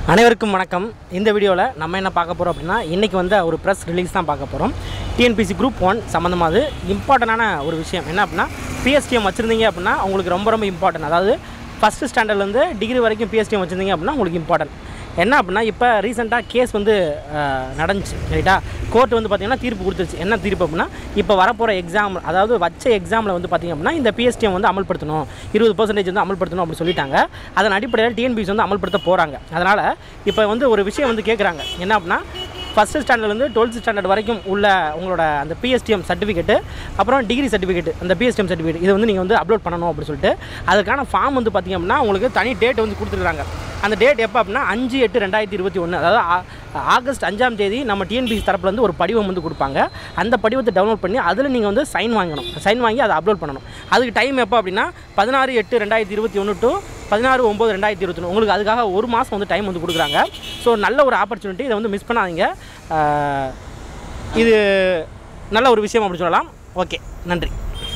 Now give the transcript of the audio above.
அனைவருக்கும் வணக்கம் இந்த வீடியோவில் நம்ம என்ன பார்க்க போகிறோம் அப்படின்னா இன்றைக்கி வந்து ஒரு ப்ரெஸ் ரிலீஸ் தான் பார்க்க போகிறோம் டிஎன்பிசி குரூப் ஒன் சம்மந்தமாக இம்பார்ட்டண்டான ஒரு விஷயம் என்ன அப்படின்னா பிஎஸ்டிஎம் வச்சுருந்தீங்க அப்படின்னா உங்களுக்கு ரொம்ப ரொம்ப இம்பார்ட்டன்ட் அதாவது ஃபஸ்ட்டு ஸ்டாண்டர்ட்லேருந்து டிகிரி வரைக்கும் பிஎஸ்டிஎம் வச்சுருந்தீங்க அப்படின்னா உங்களுக்கு இம்பார்ட்டன்ட் என்ன அப்படின்னா இப்போ ரீசெண்டாக கேஸ் வந்து அஹ், நடந்துச்சு ரைட்டா கோர்ட் வந்து பார்த்திங்கன்னா தீர்ப்பு கொடுத்துருச்சு என்ன தீர்ப்பு அப்படின்னா இப்போ வரப்போகிற எக்ஸாம் அதாவது வச்ச எக்ஸாமில் வந்து பார்த்திங்க அப்படின்னா இந்த பிஎஸ்டிஎம் வந்து அமல்படுத்தணும் இருபது பர்சன்டேஜ் வந்து அமல்படுத்தணும் அப்படின்னு சொல்லிட்டாங்க அதன் அடிப்படையில் டிஎன்பிசி வந்து அமல்படுத்த போகிறாங்க அதனால் இப்போ வந்து ஒரு விஷயம் வந்து கேட்குறாங்க என்ன அப்படின்னா ஃபஸ்ட்டு ஸ்டாண்டர்ட்லேருந்து டுவெல்த் ஸ்டாண்டர்ட் வரைக்கும் உள்ள உங்களோட அந்த பிஎஸ்டிஎம் சர்டிஃபிகேட்டு அப்புறம் டிகிரி சர்டிஃபிகேட் அந்த பிஎஸ்டிஎம் சர்டிஃபிகேட் இது வந்து நீங்கள் வந்து அப்லோட் பண்ணணும் அப்படின்னு சொல்லிட்டு அதுக்கான ஃபார்ம் வந்து பார்த்திங்க அப்படின்னா உங்களுக்கு தனி டேட் வந்து கொடுத்துருக்காங்க அந்த டேட் எப்போ அப்படின்னா அஞ்சு எட்டு ரெண்டாயிரத்தி இருபத்தி ஒன்று அதாவது ஆ- ஆகஸ்ட் அஞ்சாம் தேதி நம்ம டிஎன்பிசி தரப்புலேருந்து ஒரு படிவம் வந்து கொடுப்பாங்க அந்த படிவத்தை டவுன்லோட் பண்ணி அதில் நீங்கள் வந்து சைன் வாங்கணும் சைன் வாங்கி அதை அப்லோட் பண்ணணும் அதுக்கு டைம் எப்போ அப்படின்னா பதினாறு எட்டு ரெண்டாயிரத்தி இருபத்தி ஒன்று டு பதினாறு ஒம்பது ரெண்டாயிரத்தி இருபத்தி உங்களுக்கு அதுக்காக ஒரு மாதம் வந்து டைம் வந்து கொடுக்குறாங்க ஸோ நல்ல ஒரு ஆப்பர்ச்சுனிட்டி இதை வந்து மிஸ் பண்ணாதீங்க ஆஹ் இது நல்ல ஒரு விஷயம் அப்படி சொல்லலாம் ஓகே நன்றி